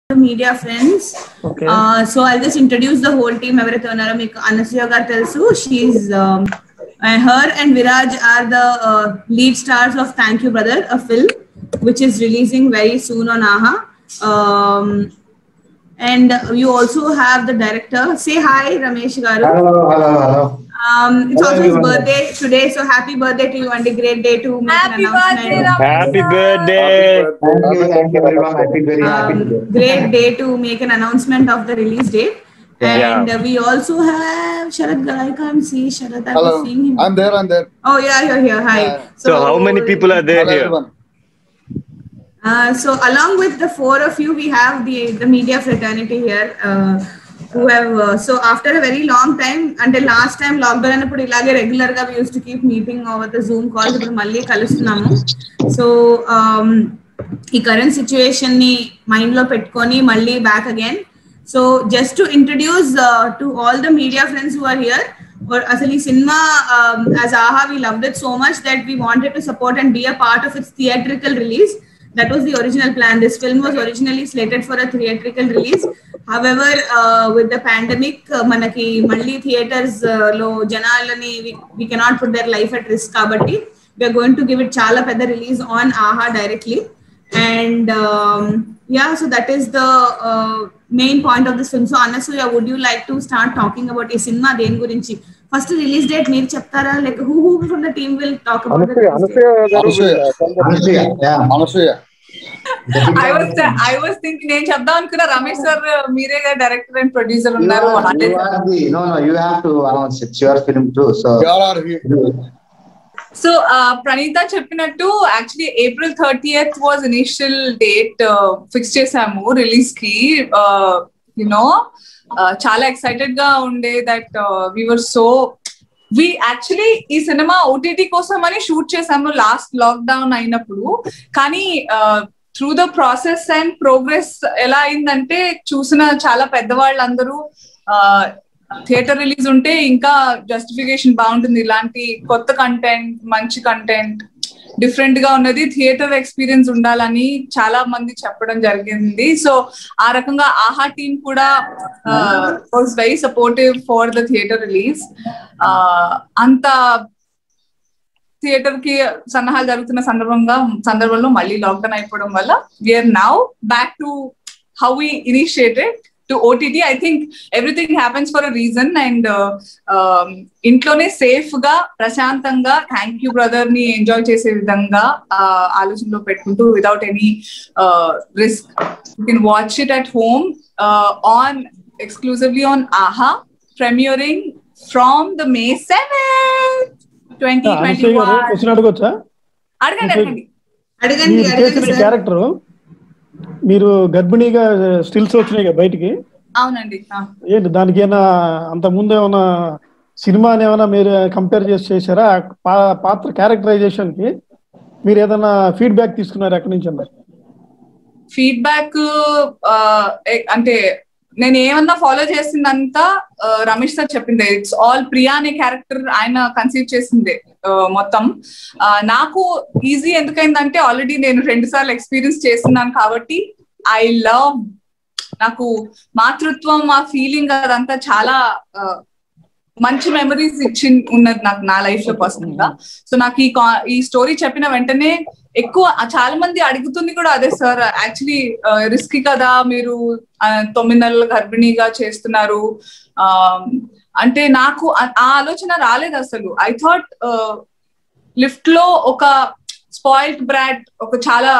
media friends. Okay. Uh, so I'll just introduce the whole team. ఎవరైతే ఉన్నారో మీకు అనసూయ గారు తెలుసు she her and Viraj are the lead stars of thank you brother a film which is releasing very soon on Aha and you also have the director say hi Ramesh గారు Hello, hello, hello. Um, it's Hello, also his everyone. birthday today, so happy birthday to you and a great day to make Happy an announcement. birthday, Ram. Happy birthday. Thank you, thank you very much. Happy, very happy um, today. great day to make an announcement of the release date. Yeah. And uh, we also have Sharad Gal. I can't see Sharad. I Hello, was seeing him. I'm there. I'm there. oh, yeah, you're here. Hi. Yeah. So how many people are there Hello, here? everyone. Uh, so along with the four of you, we have the the media fraternity here. Uh, who have uh, so after a very long time until last time lockdown అన్నప్పుడు ఇలాగే regular గా use to keep meeting over the Zoom calls ఇప్పుడు మళ్ళీ కలుస్తున్నాము so ఈ current situation ని mind లో పెట్టుకొని మళ్ళీ back again so just to introduce to all the media friends who are here అసలు ఈ సినిమా as Aha we love it so much that we wanted to support and be a part of its theatrical release that was the original plan this film was originally slated for a theatrical release however uh, with the pandemic uh, మనకి మళ్ళీ theatres లో జనాలని we cannot put their life at risk కాబట్టి we are going to give it చాలా పెద్ద release on Aha directly and um, yeah so that is the uh, main point of this film so Anasuya would you like to start talking about ఈ సినిమా దేని గురించి first release date మీరు చెప్తారా like who who from the team will talk about Anasuya Anasuya గారు Anasuya. Anasuya, yeah. Anasuya I was I was thinking నేను చెప్దాం అనుకున్నా రమేష్ సార్ మీరే డైరెక్టర్ అండ్ ప్రొడ్యూసర్ You ఉన్నారు are, you are the, no, no, you have to announce it's your film too. So, You all are here. So Praneetha చెప్పినట్టు actually April thirtieth was initial date fix చేసాము release కి you know చాలా excited గా ఉండే that were so we actually ఈ సినిమా OTT కోసం అని షూట్ చేసాము లాస్ట్ లాక్డౌన్ అయినప్పుడు కానీ through the process and progress ఎలా అయిందంటే చూసిన చాలా పెద్దవాళ్ళందరూ థియేటర్ రిలీజ్ ఉంటే ఇంకా జస్టిఫికేషన్ బాగుంటుంది ఇలాంటి కొత్త కంటెంట్ మంచి కంటెంట్ డిఫరెంట్ గా ఉన్నది థియేటర్ ఎక్స్పీరియన్స్ ఉండాలని చాలా మంది చెప్పడం జరిగింది సో ఆ రకంగా ఆహా టీమ్ కూడా was very supportive for the theatre release అంత థియేటర్ కి సన్నాహాలు జరుగుతున్న సందర్భంగా సందర్భంలో మళ్ళీ లాక్డౌన్ అయిపోవడం వల్ల we are now back to how we initiated to OTT I think everything happens for a reason and ఇంట్లోనే సేఫ్ గా ప్రశాంతంగా థ్యాంక్ యూ బ్రదర్ ని ఎంజాయ్ చేసే విధంగా uh, ఆలోచనలో పెట్టుకుంటూ without any risk you can watch it at home on exclusively on Aha premiering from the May seven twenty twenty Anasuya గారు question అడగొచ్చా అడగండి అడగండి అడగండి మీరు అడగండి చేసిన సార్ క్యారెక్టర్ మీరు గర్భిణీగా స్టిల్స్ వచ్చినాయి కదా బయటికి అవునండి ఆ. ఏంటి దానికి ఏమైనా అంత ముందు ఏమైనా సినిమాని ఏమైనా మీరు కంపేర్ చేసి చేశారా ఆ పా- పాత్ర క్యారెక్టరైజేషన్ కి మీరు ఏదైనా ఫీడ్బ్యాక్ తీసుకున్నారు ఎక్కడి నుంచి అన్నారు ఫీడ్బ్యాక్ అంటే నేను ఏమన్నా ఫాలో చేసిందంతా ఆ, రమేష్ సార్ చెప్పిందే ఇట్స్ ఆల్ ప్రియా అనే క్యారెక్టర్ ఆయన కన్సీవ్ చేసిందే ఆ, మొత్తం ఆ, నాకు ఈజీ ఎందుకైందంటే ఆల్రెడీ నేను రెండు సార్లు ఎక్స్పీరియన్స్ చేస్తున్నాను కాబట్టి ఐ లవ్ నాకు మాతృత్వం ఆ ఫీలింగ్ అదంతా చాలా ఆ, మంచి మెమరీస్ ఇచ్చి ఉన్నది నాకు నా లైఫ్ లో పర్సనల్ గా సో నాకు ఈ కా- ఈ స్టోరీ చెప్పిన వెంటనే ఎక్కువ ఆ చాలా మంది అడుగుతుంది కూడా అదే సార్ యాక్చువల్లీ రిస్కీ కదా మీరు ఆ, తొమ్మిది నెలల గర్భిణీగా చేస్తున్నారు ఆ, అంటే నాకు ఆ- ఆ ఆలోచన రాలేదు అసలు ఐ థాట్ లిఫ్ట్ లో ఒక స్పాయిల్డ్ బ్రాడ్ ఒక చాలా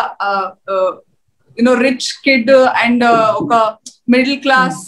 యునో రిచ్ కిడ్ అండ్ ఒక middle class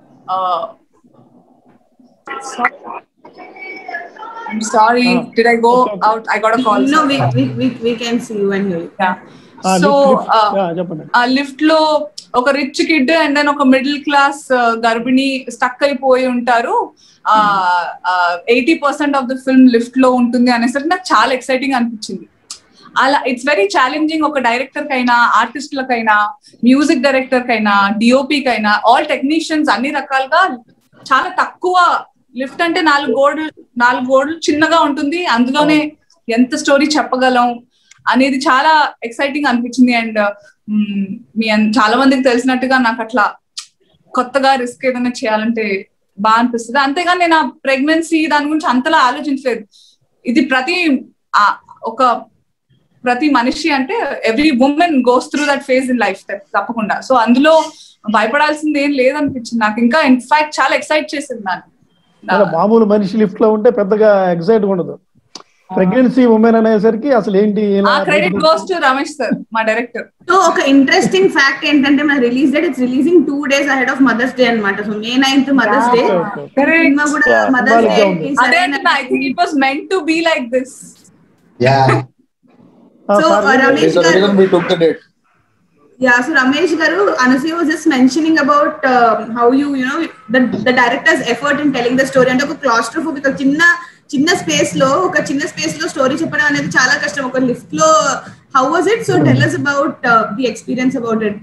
I'm sorry. Ah. Did I go Okay, okay. out? I got a call. no we, we, we, we can see you and hear you Yeah. ఆ, So, lift- lift. uh, యా, చెప్పండి ఆ lift లో ఒక rich kid and then ఒక middle class గర్భిణి stuck అయిపోయి ఉంటారు eighty percent of the film lift లో ఉంటుంది అనేసరికి నాకు చాలా ఎక్సైటింగ్ అనిపించింది అలా ఇట్స్ వెరీ ఛాలెంజింగ్ ఒక డైరెక్టర్ కైనా ఆర్టిస్టులకైనా మ్యూజిక్ డైరెక్టర్ కైనా డిఓపి కైనా ఆల్ టెక్నీషియన్స్ అన్ని రకాలుగా చాలా తక్కువ లిఫ్ట్ అంటే నాలుగు గోడలు నాలుగు గోడలు చిన్నగా ఉంటుంది అందులోనే ఎంత స్టోరీ చెప్పగలం అనేది చాలా ఎక్సైటింగ్ అనిపించింది అండ్ మ్మ్, మీ అన్- చాలా మందికి తెలిసినట్టుగా నాకు అట్లా కొత్తగా రిస్క్ ఏదైనా చేయాలంటే బాగా అనిపిస్తుంది అంతేగాని నేను ఆ ప్రెగ్నెన్సీ దాని గురించి అంతలా ఆలోచించలేదు ఇది ప్రతి ఆ, ఒక ప్రతి మనిషి అంటే every women goes through that phase in life తప్పకుండా సో అందులో భయపడాల్సింది ఏం లేదనిపించింది నాకు ఇంకా ఇన్ఫాక్ట్ చాలా ఎక్సైట్ చేసింది అలా నాకు మామూలు మనిషి లిఫ్ట్ లో ఉంటే పెద్దగా ఎక్సైట్ ఉండదు ప్రెగ్నెన్సీ ఉమెన్ అనేసరికి అసలు ఏంటి ఆ ఇలా credit goes to Ramesh sir మా డైరెక్టర్ సో ఒక ఇంట్రెస్టింగ్ ఫ్యాక్ట్ ఏంటంటే మన release date it's releasing two days ahead of mother's day అన్నమాట so May ninth mother's day Okay, okay. సినిమా కూడా Yeah. మదర్స్ డే Symbolic అదే అంటున్నా I think it was meant to be like this yeah ఆ, So, sir, uh, Ramesh There's a reason we took the date. Yeah, so Ramesh Garu, Anasuya was just mentioning about um, how you, you know, the, the director's effort in telling the story. అంటే ఒక claustrophobic ఒక చిన్న చిన్న space లో ఒక చిన్న space లో story చెప్పడం అనేది చాలా కష్టం ఒక లిఫ్ట్ లో how was it so tell us about the experience about it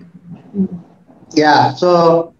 yeah so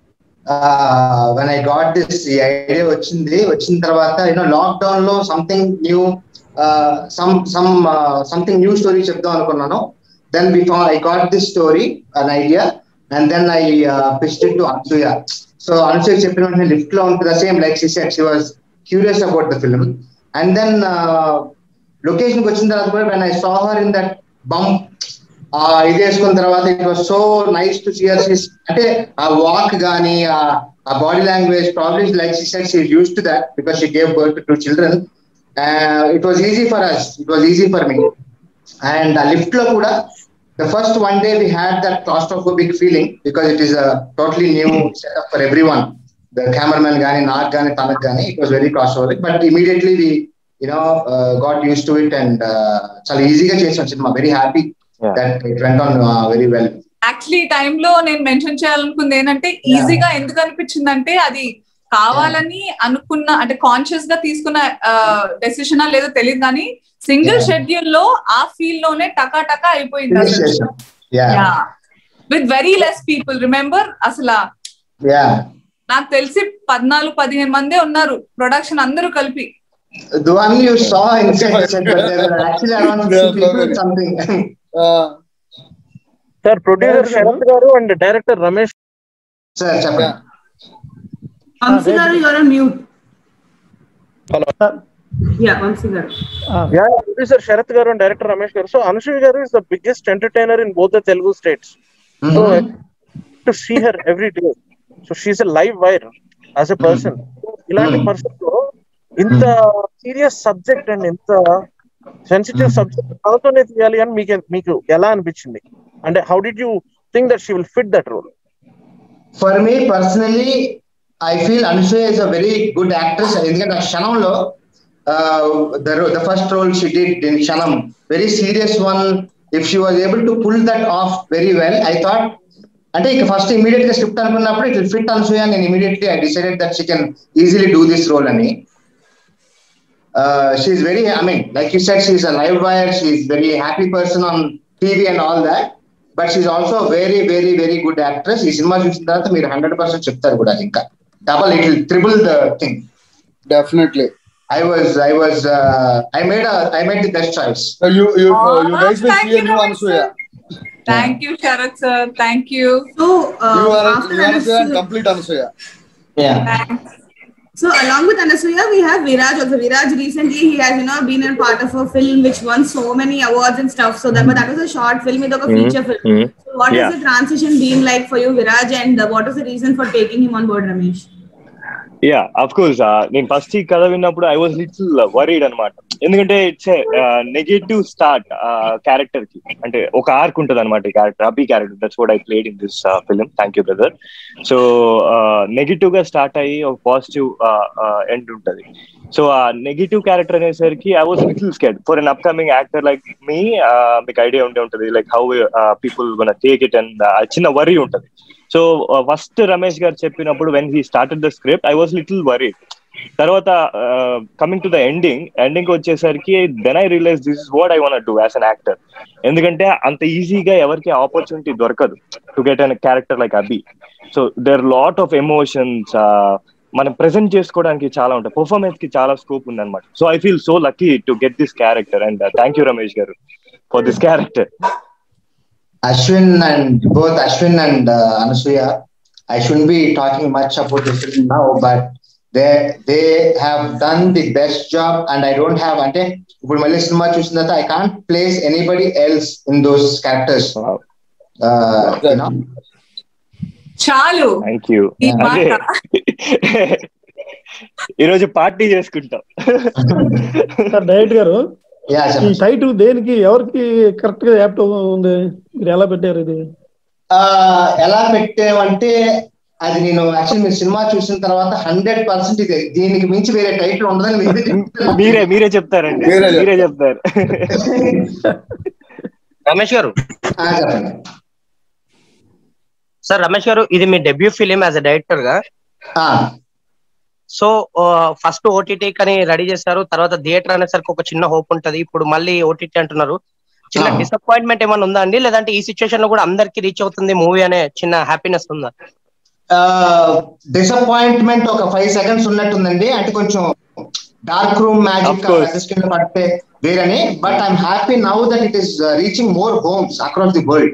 when I got this ఈ ఐడియా వచ్చింది వచ్చిన తర్వాత యూనో లాక్డౌన్ లో something new some some something new story చెప్దాం అనుకున్నాను then be I got this story and idea and then I pitched to Anasuya so Anasuya చెప్పిన వెంటనే lift లో ఉంటుంది same like she said she was curious about the film and then location కి వచ్చిన తర్వాత కూడా when I saw her in that bump ఆ ఇది వేసుకున్న తర్వాత it was so nice to see her అంటే ఆ వాక్ గానీ ఆ body language probably like she said she used to that because she gave birth to children it was easy for us it was easy for me and ఆ lift లో కూడా the first one day we had that claustrophobic feeling because it is totally new setup for everyone the cameraman కానీ నాకు కానీ తనకు కానీ it was very claustrophobic but immediately we you know got used to it and చాలా ఈజీగా చేసాం cinema very happy Yeah. That it went on very well actually ఈ టైంలో నేను మెన్షన్ చేయాలనుకుంది ఏంటంటే ఈజీగా ఎందుకు అనిపించిందంటే అది కావాలని అనుకున్న అంటే కాన్షియస్ గా తీసుకున్న డెసిషన్ లేదో తెలియదు కానీ సింగిల్ Yeah. షెడ్యూల్ లో ఆ ఫీల్డ్ లోనే టకా టకా అయిపోయింది ఫినిష్ చేసాం yeah with very less people remember అసలు యా నాకు తెలిసి పద్నాలుగు పదిహేను మందే ఉన్నారు ప్రొడక్షన్ అందరూ కలిపి The one you saw inside the set, but there were actually around There 60 are so people, many. something. Uh, sir producer Sharath garu and director Ramesh Sir, చెప్పండి. yeah. Vamshi garu your mute sir, yeah Vamshi garu ఆ, producer Sharath garu and director Ramesh గారు so Anasuya garu is the biggest entertainer in both the Telugu states so Mhm. To see her every day so she's a live wire as a person ఇలాంటి person లో ఇంత serious subject and ఇంత sensitive subject తనతోనే తీయాలి అని మీకు మీకు ఎలా అనిపించింది అంటే how did you think that she will fit that role For me personally, I feel Anushya is a very good actress. ఎందుకంటే ఆ క్షణంలో the the first role she did in Shanam, very serious one. If she was able to pull that off very well, I thought అంటే ఇక first immediate గా స్క్రిప్ట్ అనుకున్నప్పుడు it fit Anasuya నేను immediately I decided that she can easily do this role అని she's very I mean like you said she's a live wire she's very happy person on TV and all that but she's also very very very good actress ఈ cinema చూసిన తర్వాత మీరు hundred percent చెప్తారు కూడా ఇంకా double it will triple the thing Definitely. I was I was I made I made the best choice Uh, you you uh, you Oh, guys will thank see a you, new Ramesh Anasuya. Thank you Sharath sir thank you so You are after you Anasuya and Anasuya- complete Anasuya. So along with Anasuya, we have Viraj also. Viraj recently he has you know been a part of a film which won so many awards and stuff. So that but that was a short film, it was a feature film. Mhm. So what has Yeah. the transition been like for you, Viraj, and uh, what was the reason for taking him on board, Ramesh? Yeah of course నేను first ఈ కథ విన్నప్పుడు I was little worried అనమాట ఎందుకంటే it's negative start character కి అంటే ఒక arc ఉంటుంది అనమాట ఈ character Abhi character that's what I played in this film thank you brother so negative గా స్టార్ట్ అయ్యి ఒక పాజిటివ్ ఎండ్ ఉంటది సో ఆ నెగిటివ్ క్యారెక్టర్ అనేసరికి I was little scared for an upcoming actor like me మీకు ఐడియా ఉండే ఉంటది like how people gonna take it and చిన్న వరీ ఉంటది సో ఫస్ట్ రమేష్ గారు చెప్పినప్పుడు when he started the script I was little worry తర్వాత coming to the ending ending వచ్చేసరికి then I realize this is what I want do as an actor ఎందుకంటే అంత ఈజీగా ఎవరికి opportunity దొరకదు to get an character like Abhi so there lot of emotions మనం present చేసుకోవడానికి చాలా ఉంటాయి పర్ఫార్మెన్స్ కి చాలా స్కోప్ ఉంది అనమాట so I feel so lucky to get this character and thank you Ramesh garu for this character Ashwin and both Ashwin and uh, Anasuya, I shouldn't be talking much about the film now, but they they have done the best job, and I don't have అంటే ఇప్పుడు మళ్ళీ cinema చూసిన తర్వాత I can't place anybody else in those characters చాలు thank you ఈ అదే మాట ఈరోజు పార్టీ చేసుకుంటాం సార్ డైరెక్ట్ గారు యా ఈ టైటిల్ దేనికి ఎవరికి కరెక్ట్ గా యాప్ట్ ఉంది మీరు ఎలా పెట్టారు ఇది ఎలా పెట్టామంటే అది నేను యాక్చువల్లీ మీరు సినిమా చూసిన తర్వాత హండ్రెడ్ పర్సెంట్ ఇది దీనికి మించి వేరే టైటిల్ ఉండదని మీరే చెప్తున్నారు. మీరే మీరే చెప్తారండి మీరే మీరే చెప్తారు రమేష్ గారు ఆ, చెప్పండి సార్ రమేష్ గారు ఇది మీ debut film as a director గా ఆ, సో ఫస్ట్ ఓటీటీ కని రెడీ చేశారు తర్వాత థియేటర్ అనేసరికి ఒక చిన్న హోప్ ఉంటది ఇప్పుడు మళ్ళీ ఓటీటీ అంటున్నారు చిన్న ఆ. డిసప్పాయింట్మెంట్ ఏమైనా ఉందా అండి లేదంటే ఈ సిచ్యువేషన్ లో కూడా అందరికి రీచ్ అవుతుంది మూవీ అనే చిన్న హ్యాపీనెస్ ఉందా డిసప్పాయింట్మెంట్ ఒక ఫైవ్ సెకండ్స్ ఉన్నట్టుందండి అంటే కొంచెం dark room Of magic course. కింద పడితే వేరని but I'm happy now that it is reaching more homes across the world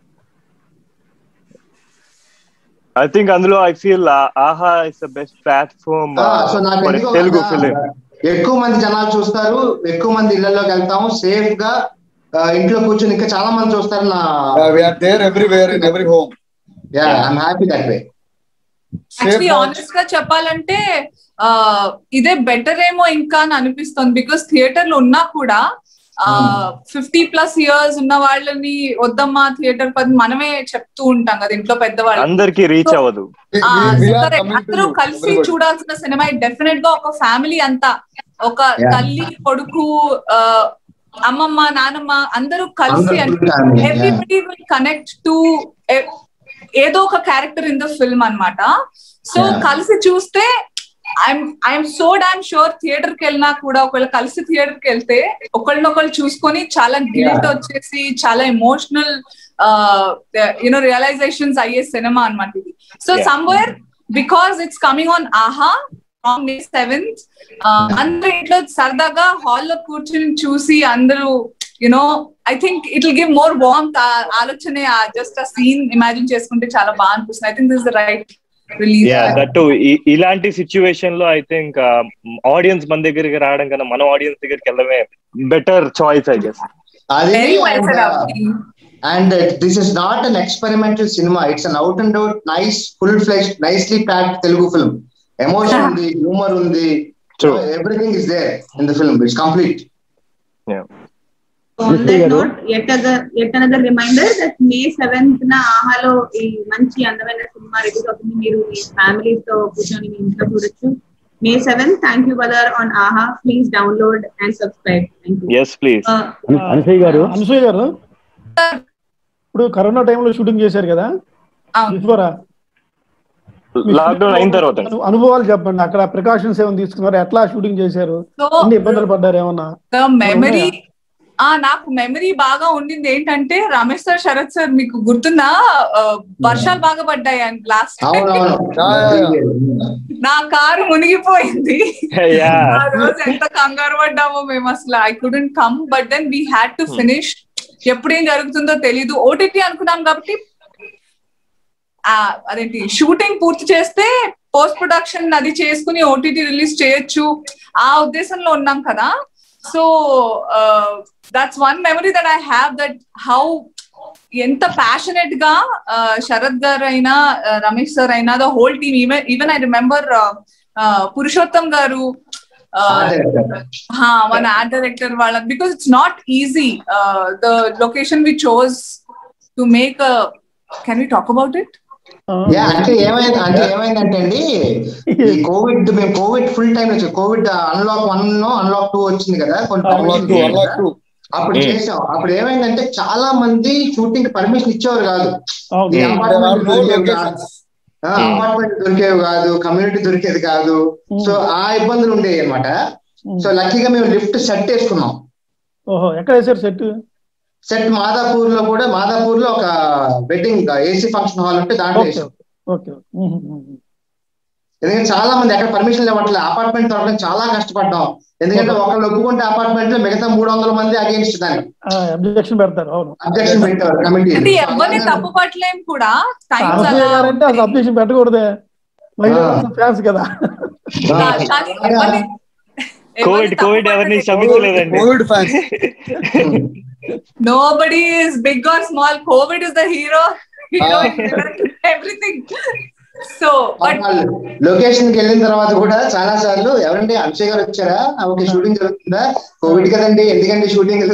I think అందులో I feel Aha is the best platform so నాకు ఎందుకో తెలుగు కదా, ఫిలిం ఎక్కువ మంది జనాలు చూస్తారు ఎక్కువ మంది ఇళ్లలోకి వెళ్తాము సేఫ్ గా ఆ, ఇంట్లో కూర్చొని ఇంకా చాలా మంది చూస్తారు నా we're there everywhere in every home yeah I'm happy that way actually honest గా చెప్పాలంటే ఆ, ఇదే బెటర్ ఏమో ఇంకా అని అనిపిస్తుంది బికాస్ థియేటర్లు ఉన్నా కూడా ఫిఫ్టీ ప్లస్ ఇయర్స్ ఉన్న వాళ్ళని వద్దమ్మా థియేటర్ పది మనమే చెప్తూ ఉంటాం కదా ఇంట్లో పెద్దవాళ్ళు అందరికి రీచ్ అవ్వదు ఆ, so correct. అందరూ కలిసి చూడాల్సిన సినిమా డెఫినెట్ గా ఒక ఫ్యామిలీ అంతా ఒక Yeah. తల్లి కొడుకు ఆ, అమ్మమ్మ నానమ్మ అందరూ కలిసి అందరూ family, yeah. Everybody will connect to ఏదో ఒక క్యారెక్టర్ ఇన్ ద ఫిల్మ్ అన్నమాట సో Yeah. కలిసి చూస్తే I'm I'm so damn sure theatre కి వెళ్ళినా కూడా ఒకవేళ కలిసి థియేటర్ కి వెళ్తే ఒకళ్ళనొకళ్ళు చూసుకొని చాలా గిల్ట్ Yeah. వచ్చేసి చాలా ఎమోషనల్ యునో రియలైజేషన్స్ అయ్యే సినిమా అన్నమాట ఇది so Yeah. Somewhere because it's coming on Aha on May seventh అందరూ ఇంట్లో సరదాగా హాల్లో కూర్చుని చూసి అందరూ you know I think it will give more warm ఆలోచన జస్ట్ ఆ సీన్ ఇమాజిన్ చేసుకుంటే చాలా బాగా అనిపిస్తుంది I think this the right release yeah that ఇలాంటి సిచ్యువేషన్ లో అయితే ఇంకా ఆడియన్స్ మన దగ్గరికి రావడం కన్నా మన ఆడియన్స్ దగ్గరికి వెళ్ళడమే బెటర్ చాయిస్ ఐ గెస్ అది very well and, said uh, and uh, this is not an experimental cinema it's an out and out nice full fledged nicely packed telugu film emotion ఉంది humor ఉంది True. everything is there in the film it's complete On that note, yet other yet another reminder that May seventh న ఆహాలో ఈ మంచి అందమైన cinema release అవుతుంది మీరు మీ families తో కూర్చొని మీ ఇంట్లో చూడొచ్చు May seventh thank you brother on Aha please download and subscribe thank you yes please Anasuya గారు అనసూయ గారు ఇప్పుడు కరోనా టైంలో షూటింగ్ చేశారు కదా అవును బిఫోరా లాక్డౌన్ అయిన తర్వాత అనుభవాలు చెప్పండి అక్కడ ప్రికాషన్స్ ఏమైనా తీసుకున్నారు ఎట్లా షూటింగ్ చేశారు సో ఎన్ని ఇబ్బందులు పడ్డారు ఏమన్నా ద మెమరీ ఆ నాకు మెమరీ బాగా ఉండింది ఏంటంటే రమేష్ సార్ శరత్ సార్ మీకు గుర్తుందా ఆ, వర్షాలు బాగా పడ్డాయి లాస్ట్ అవునవును నా కారు మునిగిపోయింది యా ఆ రోజు ఎంత కంగారు పడ్డామో మేము అసలు I couldn't come but then we had to finish ఎప్పుడేం జరుగుతుందో తెలీదు ఓటీటీ అనుకున్నాం కాబట్టి ఆ, అదేంటి షూటింగ్ పూర్తి చేస్తే పోస్ట్ ప్రొడక్షన్ అది చేసుకుని ఓటీటీ రిలీజ్ చేయొచ్చు ఆ ఉద్దేశంలో ఉన్నాం కదా so that's one memory that I have that how ఎంత ప్యాషనెట్ గా ఆ, శరత్ గారు అయినా ఆ, రమేష్ సార్ అయినా the whole team even even I remember Purushottam garu ఆ, హా, మన ఆర్ట్ డైరెక్టర్ వాళ్ళ because it's not easy the location we chose to make can we talk about it yeah అంటే ఏమైంది అంటే ఏమైందంటే అండి ఈ కోవిడ్ మేము కోవిడ్ ఫుల్ టైం వచ్చి Covid unlock one unlock two వచ్చింది కదా కొన్ని అన్లాక్ permission టూ ఇచ్చారు అన్లాక్ కదా. టూ అప్పుడు Hmm. చేసాం అప్పుడు ఏమైందంటే చాలా మంది షూటింగ్ పర్మిషన్ ఇచ్చేవారు కాదు అవును. ఈ Hmm. There are apartment no దొరికేవి కాదు locations. అపార్ట్మెంట్ దొరికేవి కాదు కమ్యూనిటీ దొరికేది కాదు సో ఆ ఇబ్బందులు ఉండేవి అనమాట సో లక్కీగా మేము లిఫ్ట్ సెట్ వేసుకున్నాం ఓహో ఎక్కడ వేసారు సెట్ సెట్ మాదాపూర్ లో కూడా మాదాపూర్ లో ఒక వెడ్డింగ్ ఏసీ ఫంక్షన్ హాల్ ఉంటే దాంట్లో ఓకే వేసాం ఓకే ఎందుకంటే చాలా మంది ఎక్కడ పర్మిషన్ ఇవ్వట్లేదు అపార్ట్మెంట్ దొరకడం చాలా కష్టపడ్డాం ఎందుకంటే ఒకళ్ళు ఒప్పుకుంటే అపార్ట్మెంట్ లో మిగతా మూడు వందల మంది అగేన్స్ట్ దాన్ని అబ్జెక్షన్ పెడతారు అవును అబ్జెక్షన్ పెట్టారు కమిటీ అంటే ఎవరిని తప్పు పట్టలేం కూడా టైమ్స్ అనసూయ అలా గారంటే అసలు అబ్జెక్షన్ పెట్టకూడదే ఫ్యాన్స్ కదా కానీ ఎవరిని కోవిడ్ కోవిడ్ ఎవరిని శ్రమించలేదండి Covid fans nobody is big or small Covid is the hero hero everything so but location కి వెళ్ళిన తర్వాత కూడా చాలా సార్లు ఎవరండి అక్షయ్ గారు వచ్చారా ఓకే షూటింగ్ జరుగుతుందా కోవిడ్ కదండి ఎందుకండి షూటింగ్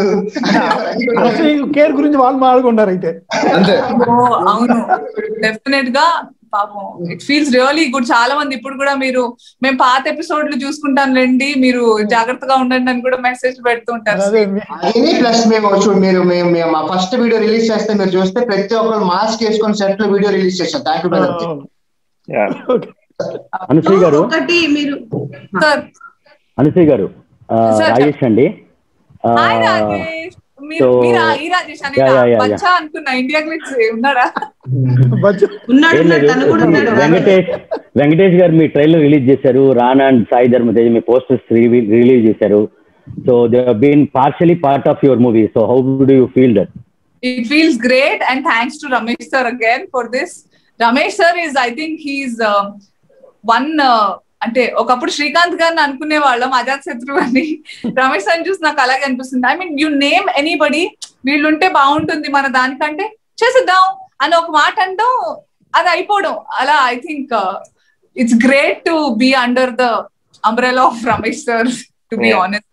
కేర్ గురించి వాళ్ళు మాట్లాడుకుంటారు అయితే అంతే అవును డెఫినెట్ గా పాపం ఇట్ ఫీల్స్ రియలీ గుడ్ చాలా మంది ఇప్పుడు కూడా మీరు మేము పాత ఎపిసోడ్లు చూసుకుంటాం రండి మీరు జాగ్రత్తగా ఉండండి అని కూడా మెసేజ్ పెడుతూ ఉంటారు అదే మీ- అది ప్లస్ మేము చూ- మీరు మేము మేము మా ఫస్ట్ వీడియో రిలీజ్ చేస్తే మీరు చూస్తే ప్రతి ఒక్కరు మాస్క్ వేసుకొని సెట్ లో వీడియో రిలీజ్ చేశాం థ్యాంక్ యూ బ్రదర్ అవును. Yeah. ఓకే. అనుసూయ గారు ఒకటి మీరు సార్ అనుసూయ గారు ఆ, Sir, రాజేష్ అండి ఆ, హాయ్ రాజేష్ మీరు so- మీరా ఈ రాజేష్ అని Yeah, yeah, yeah, బచ్చా అనుకున్నా ఇండియా గ్లిట్స్ ఉన్నారా బడ్జెట్ ఉన్నాడు ఏం ఉన్నాడు, లేదు తను కూడా ఉన్నాడు వెంకటేష్ వెంకటేష్ గారు మీ ట్రైలర్ రిలీజ్ చేశారు రానా అండ్ సాయి ధర్మ తేజ్ మీ పోస్టర్స్ రిలీజ్ చేశారు so they been partially part of your movie so how do you feel that it feels great and thanks to ramesh sir again for this ramesh sir is i think he's uh, one uh, అంటే ఒకప్పుడు శ్రీకాంత్ గారిని అనుకునే వాళ్ళం అజాత్ శత్రు అని Ramesh sir చూసి నాకు అలాగే అనిపిస్తుంది I mean you name anybody వీళ్ళుంటే బాగుంటుంది మన దానికంటే చేసేద్దాం అని ఒక మాట అంటాం అది అయిపోవడం అలా I think it's great to be under the umbrella of Ramesh sir to be Yeah. Honest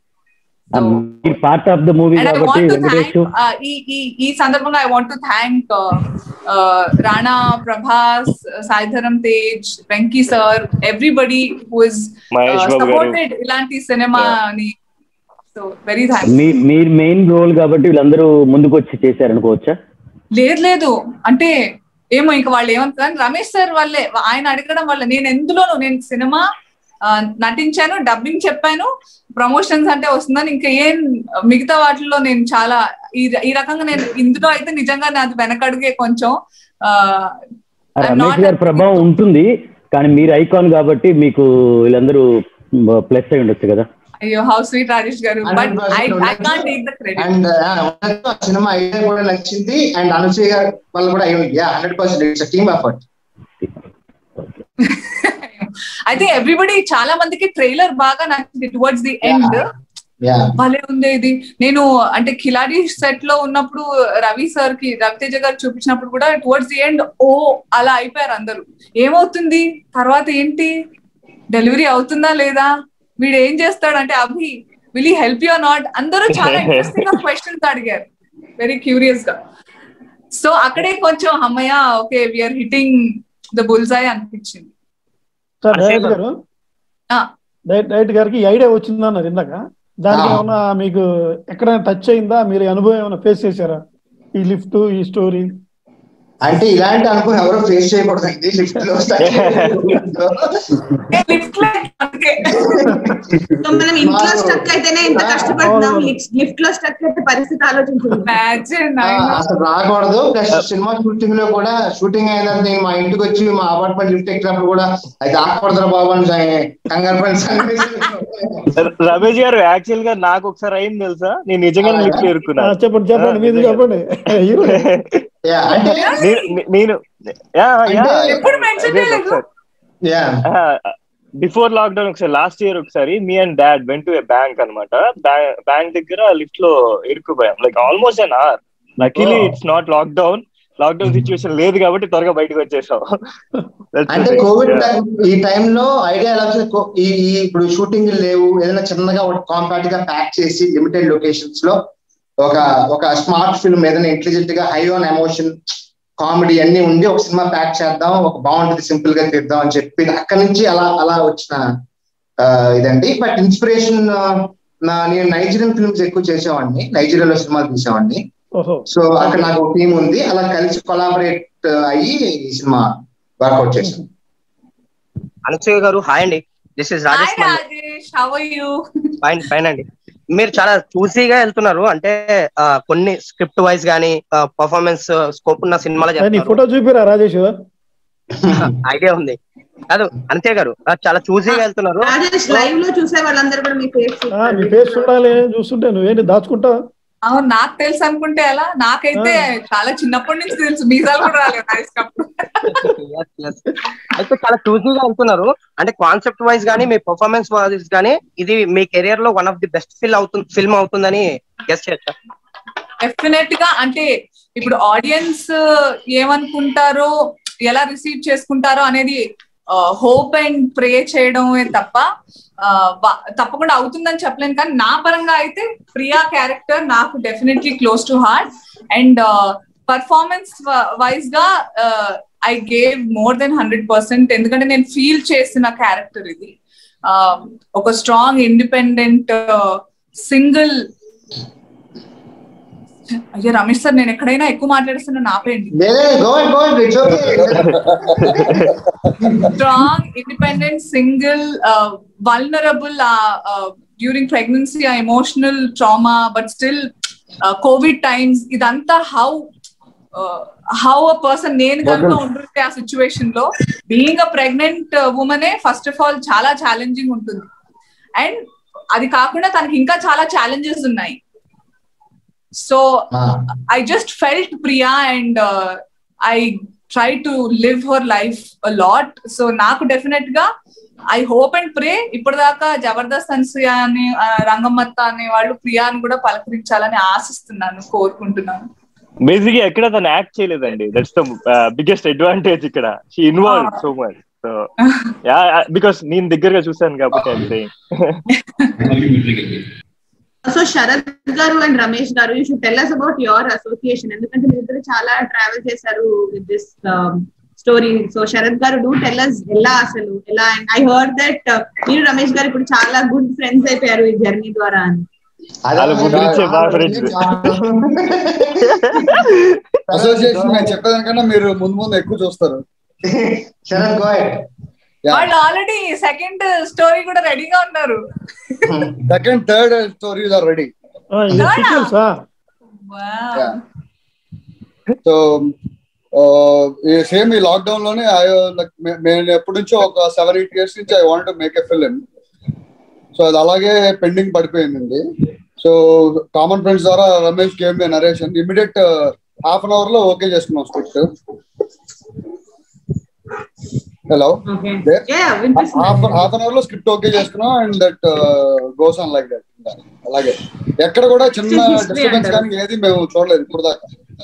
part of the movie and I కాబట్టి వాంట్ టు వెంకటేష్ థ్యాంక్ ఈ ఈ ఈ సందర్భంగా I want to thank Rana Prabhas Saidharam Tej Venky sir everybody who is Mahesh Babu garu supported ఇలాంటి సినిమాని so very thank మీ మీరు main role కాబట్టి వీళ్ళందరూ ముందుకు వచ్చి చేశారనుకోవచ్చా లేదు లేదు అంటే ఏమో ఇంకా వాళ్ళు ఏమంటారు రమేష్ సార్ వాళ్ళే ఆయన అడగడం వల్ల నేను ఎందులోనూ నేను సినిమా ఆ, నటించాను డబ్బింగ్ చెప్పాను ప్రమోషన్స్ అంటే వస్తుందని ఇంకా ఏం మిగతా వాటిల్లో నేను చాలా ఈ ఈ రకంగా నేను ఇందులో అయితే నిజంగా నాది వెనకడుగే కొంచెం ఆ, I'm రమేష్ not గారి a- ప్రభావం ఉంటుంది కానీ మీరు ఐకాన్ కాబట్టి మీకు వీళ్ళందరూ ప్లస్ అయి ఉండొచ్చు కదా అయ్యో how sweet Rajesh garu but I I can't take the credit and cinema idea కూడా నచ్చింది అండ్ అనుసూయ గారు వాళ్ళు కూడా hundred percent it's team effort I think everybody చాలా మందికి ట్రైలర్ బాగా నచ్చింది టువర్డ్స్ ది ఎండ్ యా భలే ఉంది ఇది నేను అంటే కిలాడి సెట్ లో ఉన్నప్పుడు రవి సార్ కి రవితేజ గారు చూపించినప్పుడు కూడా టువర్డ్స్ ది ఎండ్ ఓ అలా అయిపోయారు అందరూ ఏమవుతుంది తర్వాత ఏంటి డెలివరీ అవుతుందా లేదా వీడు ఏం చేస్తాడు అంటే Abhi will help you not అందరూ చాలా ఇంట్రెస్టింగ్ గా క్వశ్చన్స్ అడిగారు వెరీ క్యూరియస్ గా సో అక్కడే కొంచెం అమ్మయ్య okay we're hitting the bullseye అనిపించింది సార్ డైరెక్ట్ గారు ఆ, డైరెక్ట్ డైరెక్ట్ గారికి ఈ ఐడియా వచ్చిందన్నారు ఇందాక దానికి ఆ. ఏమన్నా మీకు ఎక్కడైనా టచ్ అయిందా మీరు ఈ అనుభవం ఏమైనా ఫేస్ చేశారా ఈ లిఫ్ట్ ఈ స్టోరీ అంటే ఇలాంటి అనుభవం ఎవరు ఫేస్ చేయకూడదండి లిఫ్ట్ లో లిఫ్ట్ లో అందుకే సో మనం ఇంట్లో స్టక్ అయితేనే ఇంత కష్టపడుతున్నాం లిఫ్ట్ లో స్టక్ అయితే పరిస్థితి ఆలోచించింది ఇమాజిన్ ఆ, అసలు రాకూడదు ప్లస్ సినిమా షూటింగ్ లో కూడా షూటింగ్ అయిన తర్వాత నేను మా ఇంటికి వచ్చి మా అపార్ట్మెంట్ లిఫ్ట్ ఎక్కినప్పుడు కూడా అది ఆకూడదురా బాబు అని కంగారు పడిన సన్నివేశాలు. రమేష్ గారు యాక్చువల్ గా నాకు ఒకసారి అయింది తెలుసా నేను నిజంగానే లిఫ్ట్ ఆ, ఎరుకున్నా చెప్పండి చెప్పండి మీరు చెప్పండి హీరో Yeah, అంటే నేను- నేను యా యా అంటే ఎప్పుడు mention అదే చేయలేదు. ఒకసారి. యా బిఫోర్ లాక్డౌన్ ఒకసారి లాస్ట్ ఇయర్ ఒకసారి me and dad went to bank అనమాట బ్యాంక్ దగ్గర లిఫ్ట్ లో ఇరుక్కుపోయాం like almost an hour luckily Oh. It's not lockdown lockdown situation లేదు కాబట్టి త్వరగా బయటకు వచ్చేసాం That's అంటే the thing. Covid Yeah. Time- ఈ టైంలో ఐడియా ఎలా వచ్చింది కో- ఈ ఈ ఇప్పుడు షూటింగ్ లేవు ఏదైనా చిన్నగా ఒక కాంపాక్ట్ గా ప్యాక్ చేసి లిమిటెడ్ లొకేషన్స్ లో ఒక ఒక స్మార్ట్ ఫిల్మ్ ఏదైనా ఇంటెలిజెంట్ గా హై ఆన్ ఎమోషన్ కామెడీ అన్ని ఉండి ఒక సినిమా ప్యాక్ చేద్దాం ఒక బాగుంటుంది సింపుల్ గా తీద్దాం అని చెప్పి అక్కడి నుంచి అలా అలా వచ్చిన ఆ, ఇదండి బట్ ఇన్స్పిరేషన్ నా నేను నైజీరియన్ ఫిల్మ్స్ ఎక్కువ చేసేవాడిని నైజీరియాలో సినిమాలు తీసేవాడిని ఓహో సో అక్కడ నాకు టీం ఉంది అలా కలిసి కొలాబరేట్ అయ్యి ఈ సినిమా వర్కౌట్ చేశాను అనసూయ గారు హాయ్ అండి దిస్ ఇస్ హాయ్ రాజేష్ మల్లి Rajesh how are you fine fine అండి మీరు చాలా చూసీగా వెళ్తున్నారు అంటే ఆ, కొన్ని స్క్రిప్ట్ వైజ్ గానీ పర్ఫార్మెన్స్ స్కోప్ ఉన్న సినిమాలు నీ చెప్తారు ఫోటో చూపిరా రాజేష్ ఐడియా ఉంది కాదు అంతే గారు ఆ, చాలా చూసీగా వెళ్తున్నారు రాజేష్ లైవ్ లో చూసే వాళ్ళందరూ కూడా మీ ఫేస్ ఆ, నీ ఫేస్ చూడాలి చూస్తుంటే నువ్వేంటి దాచుకుంటావు అవును నాకు తెలుసు అనుకుంటే ఎలా నాకైతే చాలా చిన్నప్పటి నుంచి తెలుసు మీసాలు కూడా రాలేదు ఐస్ కప్ Yes, yes. అయితే చాలా చూసీగా వెళ్తున్నారు అంటే కాన్సెప్ట్ వైజ్ గానీ మీ పర్ఫార్మెన్స్ వైజ్ గానీ ఇది మీ కెరియర్ లో వన్ ఆఫ్ ది బెస్ట్ ఫిల్ అవుతుంది ఫిల్మ్ అవుతుందని గెస్ట్ చేయొచ్చా డెఫినెట్ గా అంటే ఇప్పుడు ఆడియన్స్ ఏమనుకుంటారో ఎలా రిసీవ్ చేసుకుంటారో అనేది హోప్ అండ్ ప్రే చేయడమే తప్ప ఆ, వా- తప్పకుండా అవుతుందని చెప్పలేను కానీ నా పరంగా అయితే ప్రియా క్యారెక్టర్ నాకు definitely close to heart and performance wise గా I gave more than hundred percent ఎందుకంటే నేను ఫీల్ చేసిన క్యారెక్టర్ ఇది ఆ, ఒక స్ట్రాంగ్ ఇండిపెండెంట్ సింగిల్ అయ్యో రమేష్ సార్ నేను ఎక్కడైనా ఎక్కువ మాట్లాడుతున్నా నాపేయండి go go it's okay strong independent single vulnerable during pregnancy ఆ emotional trauma but still Covid times ఇదంతా హౌ హౌ అ పర్సన్ నేను కనుక ఉంటుంటే ఆ సిచ్యువేషన్ లో బీయింగ్ అ ప్రెగ్నెంట్ ఉమెనే ఫస్ట్ ఆఫ్ ఆల్ చాలా ఛాలెంజింగ్ ఉంటుంది అండ్ అది కాకుండా తనకి ఇంకా చాలా ఛాలెంజెస్ ఉన్నాయి so I just felt Priya and uh, I tried to live her life a lot. So నాకు డెఫినెట్ గా ఐ హోప్ అండ్ ప్రే ఇప్పటిదాకా జబర్దస్త్ అన్సూయ అని ఆ, రంగమ్మత్త అనే వాళ్ళు ప్రియాని కూడా పలకరించాలని ఆశిస్తున్నాను కోరుకుంటున్నాను బేసిక్ ఎక్కడ తను యాక్ట్ చేయలేదండి దట్స్ ద బిగ్గెస్ట్ అడ్వాంటేజ్ ఇక్కడ she involve so much so yeah because నేను దగ్గరగా చూసాను కాబట్టి I'm saying so Sharath garu and Ramesh garu you should tell us about your association ఎందుకంటే మీరు ఇద్దరు చాలా ట్రావెల్ చేశారు with this story so Sharath garu do tell us ఎలా అసలు ఎలా ఐ హర్డ్ దట్ మీరు రమేష్ గారు ఇప్పుడు చాలా గుడ్ ఫ్రెండ్స్ అయిపోయారు ఈ జర్నీ ద్వారా అని వాళ్ళ గురించి బాగా ఫ్రెండ్స్ అసోసియేషన్ నేను చెప్పేదానికన్నా మీరు ముందు ముందు ఎక్కువ చూస్తారు శరత్ గో వాళ్ళు ఆల్రెడీ సెకండ్ స్టోరీ కూడా రెడీగా ఉన్నారు second third stories are ready ఆ, ఇది సీక్వెల్సా Wow. సో సేమ్ ఈ లాక్డౌన్ లోనే like, మే- నేను ఎప్పటి నుంచో ఒక సెవెన్ ఎయిట్ ఇయర్స్ నుంచి I want make a film so అది అలాగే పెండింగ్ పడిపోయింది సో కామన్ ఫ్రెండ్స్ ద్వారా రమేష్ గేమ్ narration immediate half an hour లో ఓకే చేసుకున్నాం script hello okay There. Half half half an hour లో స్క్రిప్ట్ ఓకే చేసుకున్నాం and that goes on like that అలాగే ఎక్కడ కూడా చిన్న Still history డిస్టర్బెన్స్ అంటారు. కానీ ఏది మేము చూడలేదు ఇప్పుడు దాకా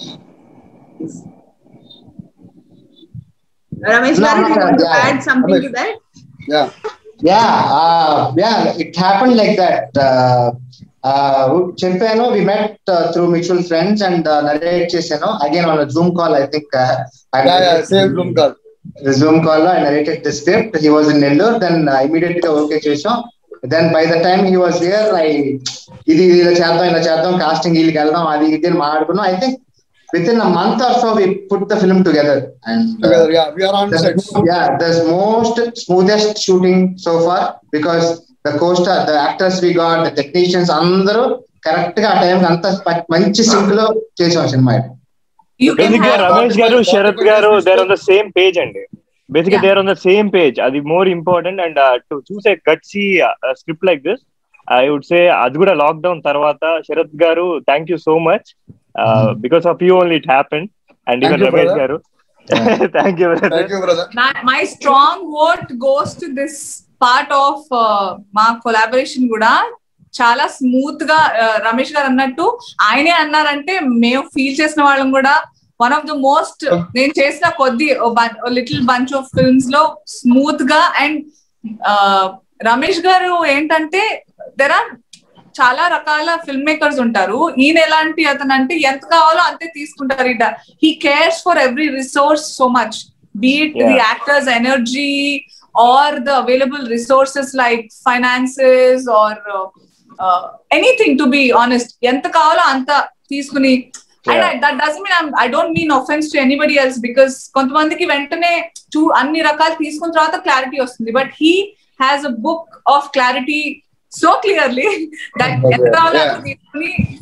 Ramesh No, garu no, no, yeah. Add something to that yeah yeah uh, yeah it happened like that uh, uh, చెప్పాను we met through mutual friends and narrate చేశాను again on Zoom call I think same room call Zoom call లో I narrated the script he was in Nellore then immediate గా okay చేసాం then by the time he was here I ఇది ఇది ఇలా చేద్దాం ఇలా చేద్దాం కాస్టింగ్ వీళ్ళకి వెళ్దాం అది ఇది అని మాట్లాడుకున్నాం I think with in a month or so we put the film together and yeah we are on sets yeah, the most smoothest shooting so far because the co-star, the actors we got, the technicians అందరూ correct గా ఆ time అంత ప- మంచి sync లో చేసాం cinema You can basic గా have Ramesh garu Sharath garu there on the same page అండి బేసిక్ గా Yeah. There on the same page అది మోర్ ఇంపార్టెంట్ అండ్ టు చూసే gutsy script like this I would say అది కూడా లాక్డౌన్ తర్వాత Sharath garu thank you so much because of you only it happen and Thank even you, Ramesh brother. Garu thank you thank you brother నా- my strong vote goes to this part of uh, మా collaboration కూడా చాలా smooth గా uh, Ramesh గారు అన్నట్టు ఆయనే అన్నారంటే మేము ఫీల్ చేసిన వాళ్ళం కూడా వన్ ఆఫ్ ద మోస్ట్ నేను చేసిన కొద్ది లిటిల్ బంచ్ ఆఫ్ ఫిల్మ్స్ లో స్మూత్ గా అండ్ రమేష్ గారు ఏంటంటే దెర్ ఆర్ చాలా రకాల ఫిల్మ్ మేకర్స్ ఉంటారు ఈయన ఎలాంటి అతను అంటే ఎంత కావాలో అంతే తీసుకుంటారు ఇట he cares for every resource so much beat the Yeah. Actors energy or the available resources like finances or anything to be honest ఎంత కావాలో అంత తీసుకుని and Yeah. That does mean I don't mean offence to anybody else because కొంతమందికి వెంటనే చూ అన్ని రకాలు తీసుకున్న తర్వాత క్లారిటీ వస్తుంది but he has a book of clarity so clearly that ఎంత కావాలో అంత తీసుకుని